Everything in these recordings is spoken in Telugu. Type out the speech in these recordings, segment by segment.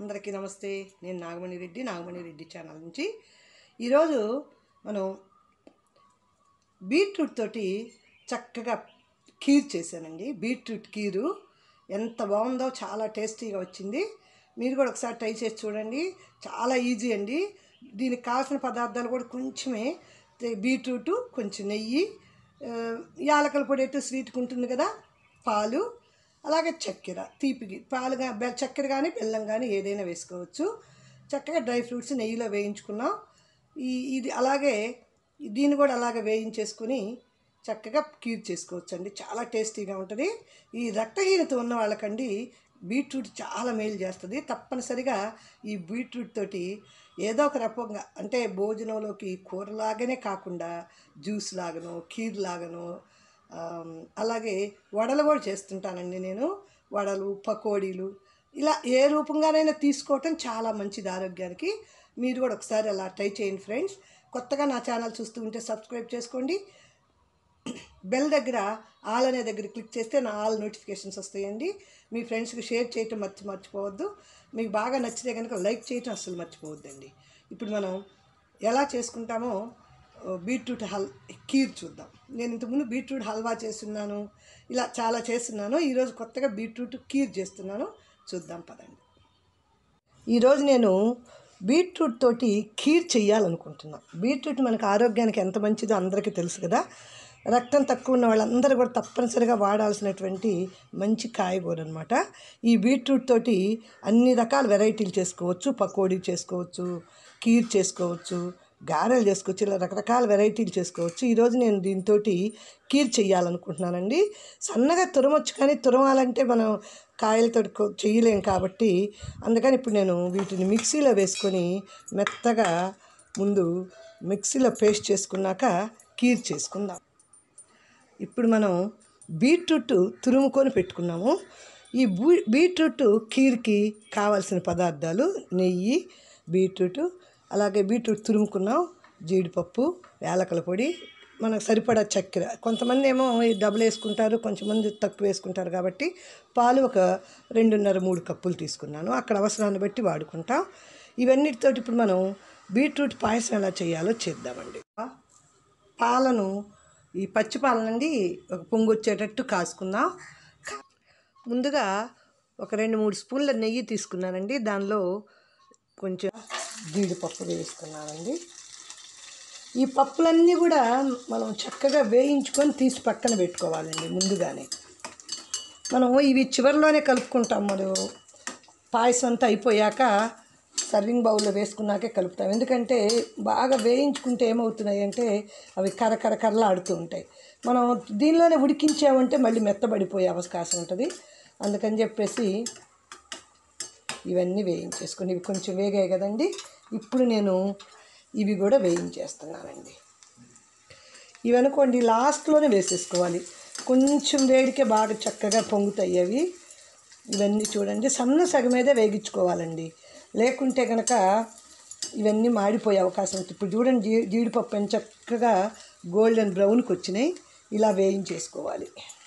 అందరికీ నమస్తే నేను నాగమణి రెడ్డి నాగమణి రెడ్డి ఛానల్ నుంచి ఈరోజు మనం బీట్రూట్ తోటి చక్కగా కీర్ చేశానండి బీట్రూట్ కీరు ఎంత బాగుందో చాలా టేస్టీగా వచ్చింది మీరు కూడా ఒకసారి ట్రై చేసి చూడండి చాలా ఈజీ అండి దీనికి కావాల్సిన పదార్థాలు కూడా కొంచెమే తే- బీట్రూటు కొంచెం నెయ్యి ఆ, యాలకల పొడి అయితే స్వీట్గా ఉంటుంది కదా పాలు అలాగే చక్కెర తీపికి పాలు గా- బె- చక్కెర కానీ బెల్లం కానీ ఏదైనా వేసుకోవచ్చు చక్కగా డ్రై ఫ్రూట్స్ నెయ్యిలో వేయించుకున్నాం ఈ ఇది అలాగే దీన్ని కూడా అలాగే వేయించేసుకుని చక్కగా కీర్ చేసుకోవచ్చు అండి చాలా టేస్టీగా ఉంటుంది ఈ రక్తహీనత ఉన్న వాళ్ళకండి బీట్రూట్ చాలా మేలు చేస్తుంది తప్పనిసరిగా ఈ బీట్రూట్ తోటి ఏదో ఒక రకంగా అంటే భోజనంలోకి కూరలాగానే కాకుండా జ్యూస్ లాగను కీర్ లాగను ఆమ్, అలాగే వడలు కూడా చేస్తుంటానండి నేను వడలు పకోడీలు ఇలా ఏ రూపంగానైనా తీసుకోవటం చాలా మంచిది ఆరోగ్యానికి మీరు కూడా ఒకసారి అలా ట్రై చేయండి ఫ్రెండ్స్ కొత్తగా నా ఛానల్ చూస్తూ ఉంటే సబ్స్క్రైబ్ చేసుకోండి బెల్ దగ్గర ఆల్ అనే దగ్గర క్లిక్ చేస్తే నా ఆల్ నోటిఫికేషన్స్ వస్తాయండి మీ ఫ్రెండ్స్కి షేర్ చేయటం మర్చి మర్చిపోవద్దు మీకు బాగా నచ్చితే కనుక లైక్ చేయటం అస్సలు మర్చిపోవద్దండి ఇప్పుడు మనం ఎలా చేసుకుంటామో ఓ, బీట్రూట్ హల్ కీర్ చూద్దాం నేను ఇంతకుముందు బీట్రూట్ హల్వా చేస్తున్నాను ఇలా చాలా చేస్తున్నాను ఈరోజు కొత్తగా బీట్రూట్ కీర్ చేస్తున్నాను చూద్దాం పదండి ఈరోజు నేను బీట్రూట్ తోటి ఖీర్ చెయ్యాలనుకుంటున్నా బీట్రూట్ మనకు ఆరోగ్యానికి ఎంత మంచిదో అందరికీ తెలుసు కదా రక్తం తక్కువ ఉన్న వాళ్ళందరూ కూడా తప్పనిసరిగా వాడాల్సినటువంటి మంచి కాయగూర అనమాట ఈ బీట్రూట్ తోటి అన్ని రకాల వెరైటీలు చేసుకోవచ్చు పకోడీ చేసుకోవచ్చు కీర్ చేసుకోవచ్చు గారెలు చేసుకోవచ్చు ఇలా రకరకాల వెరైటీలు చేసుకోవచ్చు ఈరోజు నేను దీంతో కీర్ చెయ్యాలనుకుంటున్నానండి సన్నగా తురమొచ్చు కానీ తురమాలంటే మనం కాయలతో చేయలేం కాబట్టి అందుకని ఇప్పుడు నేను వీటిని మిక్సీలో వేసుకొని మెత్తగా ముందు మిక్సీలో పేస్ట్ చేసుకున్నాక కీర్ చేసుకుందాం ఇప్పుడు మనం బీట్రూట్ తురుముకొని పెట్టుకున్నాము ఈ బూ బీట్రూట్ కీర్కి కావాల్సిన పదార్థాలు నెయ్యి బీట్రూట్ అలాగే బీట్రూట్ తురుముకున్నాం జీడిపప్పు యాలకల పొడి మనకు సరిపడా చక్కెర కొంతమంది ఏమో ఈ డబుల్ వేసుకుంటారు కొంతమంది తక్కువ వేసుకుంటారు కాబట్టి పాలు ఒక రెండున్నర మూడు కప్పులు తీసుకున్నాను అక్కడ అవసరాన్ని బట్టి వాడుకుంటాం ఇవన్నిటితోటి ఇప్పుడు మనం బీట్రూట్ పాయసం ఎలా చేయాలో చేద్దామండి పాలను ఈ పచ్చి పాలనండి ఒక పొంగు వచ్చేటట్టు కాసుకుందాం కా- ముందుగా ఒక రెండు మూడు స్పూన్ల నెయ్యి తీసుకున్నానండి దానిలో కొంచెం జీడిపప్పు వేసుకున్నానండి ఈ పప్పులన్నీ కూడా మనం చక్కగా వేయించుకొని తీసి పక్కన పెట్టుకోవాలండి ముందుగానే మనం ఇవి చివరిలోనే కలుపుకుంటాం మనం పాయసం అంతా అయిపోయాక సర్వింగ్ బౌల్లో వేసుకున్నాకే కలుపుతాం ఎందుకంటే బాగా వేయించుకుంటే ఏమవుతున్నాయి అంటే అవి కరకర కరలాడుతూ ఉంటాయి మనం దీనిలోనే ఉడికించామంటే మళ్ళీ మెత్తబడిపోయే అవకాశం ఉంటుంది అందుకని చెప్పేసి ఇవన్నీ వేయించేసుకొని ఇవి కొంచెం వేగాయి కదండి ఇప్పుడు నేను ఇవి కూడా వేయించేస్తున్నానండి ఇవి అనుకోండి లాస్ట్లోనే వేసేసుకోవాలి కొంచెం వేడికే బాగా చక్కగా పొంగుతాయి అవి ఇవన్నీ చూడండి సన్న సగం మీదే వేగించుకోవాలండి లేకుంటే కనుక ఇవన్నీ మాడిపోయే అవకాశం ఉంటుంది ఇప్పుడు చూడండి జీ జీడిపప్పు ఎంత చక్కగా గోల్డెన్ బ్రౌన్కి వచ్చినాయి ఇలా వేయించేసుకోవాలి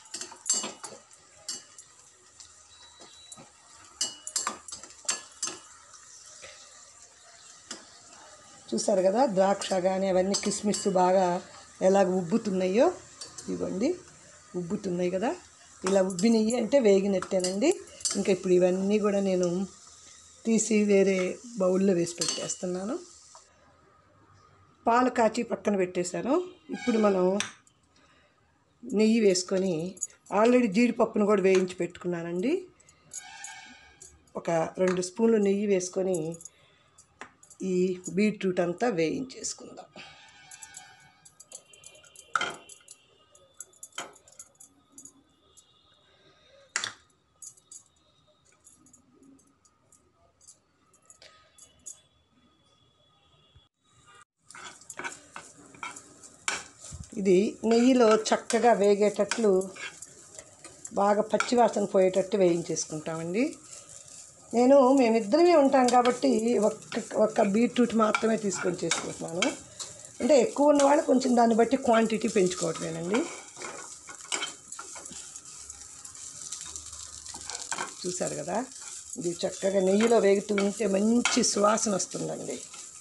చూసారు కదా ద్రాక్ష కానీ అవన్నీ కిస్మిస్ బాగా ఎలాగ ఉబ్బుతున్నాయో ఇవ్వండి ఉబ్బుతున్నాయి కదా ఇలా ఉబ్బినవి అంటే వేగినట్టేనండి ఇంకా ఇప్పుడు ఇవన్నీ కూడా నేను తీసి వేరే బౌల్లో వేసి పెట్టేస్తున్నాను పాలు కాచి పక్కన పెట్టేశాను ఇప్పుడు మనం నెయ్యి వేసుకొని ఆల్రెడీ జీడిపప్పును కూడా వేయించి పెట్టుకున్నానండి ఒక రెండు స్పూన్లు నెయ్యి వేసుకొని ఈ బీట్రూట్ అంతా వేయించేసుకుందాం ఇది నెయ్యిలో చక్కగా వేగేటట్లు బాగా పచ్చివాసన పోయేటట్టు వేయించేసుకుంటామండి నేను మేమిద్దరమే ఉంటాం కాబట్టి ఒక్క ఒక్క బీట్రూట్ మాత్రమే తీసుకొని చేసుకుంటున్నాను అంటే ఎక్కువ ఉన్నవాళ్ళు కొంచెం దాన్ని బట్టి క్వాంటిటీ పెంచుకోవటమేనండి చూసారు కదా ఇది చక్కగా నెయ్యిలో వేగుతూ ఉంటే మంచి సువాసన వస్తుందండి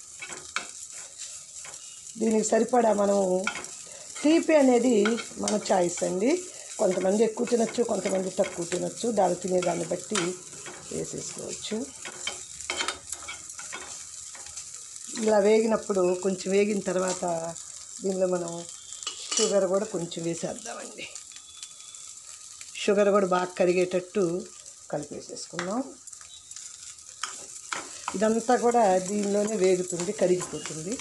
దీనికి సరిపడా మనము తీపి అనేది మన చాయిస్ అండి కొంతమంది ఎక్కువ తినొచ్చు కొంతమంది తక్కువ తినొచ్చు దాన్ని తినేదాన్ని బట్టి వేసేసుకోవచ్చు ఇలా వేగినప్పుడు కొంచెం వేగిన తర్వాత దీనిలో మనం షుగర్ కూడా కొంచెం వేసేద్దామండి షుగర్ కూడా బాగా కరిగేటట్టు కలిపేసేసుకుందాం ఇదంతా కూడా దీనిలోనే వేగుతుంది కరిగిపోతుంది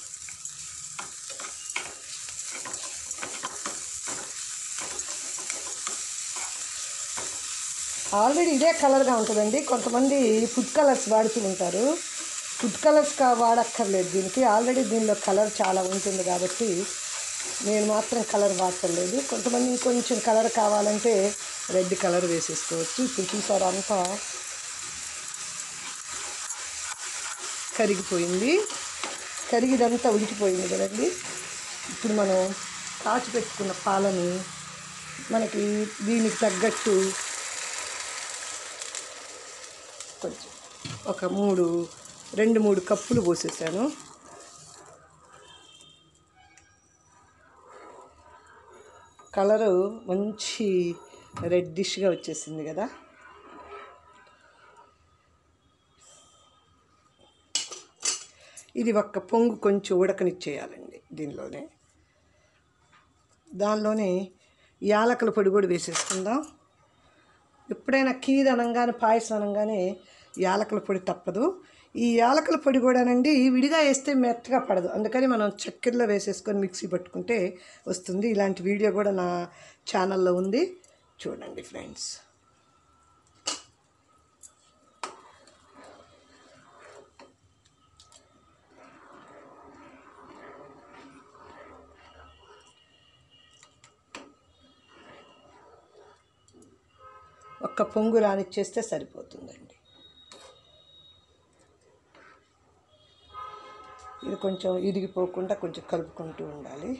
ఆల్రెడీ ఇదే కలర్గా ఉంటుందండి కొంతమంది ఫుడ్ కలర్స్ వాడుతూ ఉంటారు ఫుడ్ కలర్స్ కా వాడక్కర్లేదు దీనికి ఆల్రెడీ దీనిలో కలర్ చాలా ఉంటుంది కాబట్టి నేను మాత్రం కలర్ వాడటలేదు కొంతమంది ఇంకొంచెం కలర్ కావాలంటే రెడ్ కలర్ వేసేసుకోవచ్చు ఇప్పుడు చూసారు అంతా కరిగిపోయింది కరిగిదంతా ఉడికిపోయింది కదండి ఇప్పుడు మనం కాచి పెట్టుకున్న పాలని మనకి దీనికి తగ్గట్టు కొంచెం ఒక మూడు రెండు మూడు కప్పులు పోసేసాను కలరు మంచి రెడ్డిష్గా వచ్చేసింది కదా ఇది ఒక్క పొంగు కొంచెం ఉడకనిచ్చేయాలండి దీనిలోనే దానిలోనే యాలకుల పొడి కూడా వేసేసుకుందాం ఎప్పుడైనా కీర్ అనగానే పాయసం అనగానే యాలకుల పొడి తప్పదు ఈ యాలకుల పొడి కూడానండి విడిగా వేస్తే మెత్తగా పడదు అందుకని మనం చక్కెరలో వేసేసుకొని మిక్సీ పట్టుకుంటే వస్తుంది ఇలాంటి వీడియో కూడా నా ఛానల్లో ఉంది చూడండి ఫ్రెండ్స్ ఒక్క పొంగు రానిచ్చేస్తే సరిపోతుందండి ఇది కొంచెం ఇరిగిపోకుండా కొంచెం కలుపుకుంటూ ఉండాలి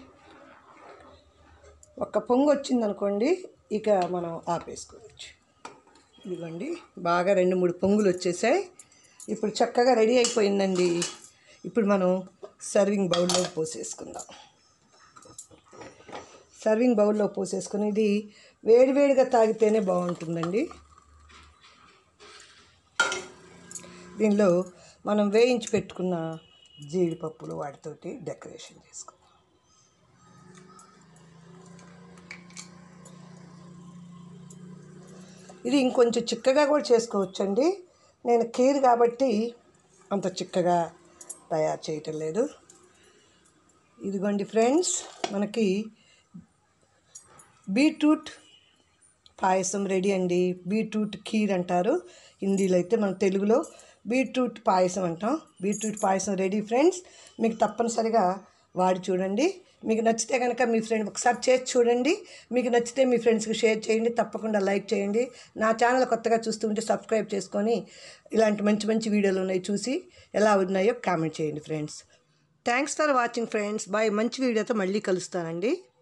ఒక్క పొంగు వచ్చిందనుకోండి ఇక మనం ఆపేసుకోవచ్చు ఇదిగోండి బాగా రెండు మూడు పొంగులు వచ్చేసాయి ఇప్పుడు చక్కగా రెడీ అయిపోయిందండి ఇప్పుడు మనం సర్వింగ్ బౌల్లో పోసేసుకుందాం సర్వింగ్ బౌల్లో పోసేసుకుని ఇది వేడివేడిగా తాగితేనే బాగుంటుందండి దీనిలో మనం వేయించి పెట్టుకున్న జీడిపప్పులు వాటితోటి డెకరేషన్ చేసుకుందాం ఇది ఇంకొంచెం చిక్కగా కూడా చేసుకోవచ్చండి నేను కీర్ కాబట్టి అంత చిక్కగా తయారు చేయటం లేదు ఇదిగోండి ఫ్రెండ్స్ మనకి బీట్రూట్ పాయసం రెడీ అండి బీట్రూట్ కీర్ అంటారు హిందీలో అయితే మన తెలుగులో బీట్రూట్ పాయసం అంటాం బీట్రూట్ పాయసం రెడీ ఫ్రెండ్స్ మీకు తప్పనిసరిగా వాడి చూడండి మీకు నచ్చితే కనుక మీ ఫ్రెండ్ ఒకసారి చేసి చూడండి మీకు నచ్చితే మీ ఫ్రెండ్స్కి షేర్ చేయండి తప్పకుండా లైక్ చేయండి నా ఛానల్ కొత్తగా చూస్తుంటే సబ్స్క్రైబ్ చేసుకొని ఇలాంటి మంచి మంచి వీడియోలు ఉన్నాయి చూసి ఎలా ఉన్నాయో కామెంట్ చేయండి friends thanks for watching friends bye మంచి వీడియోతో మళ్ళీ కలుస్తానండి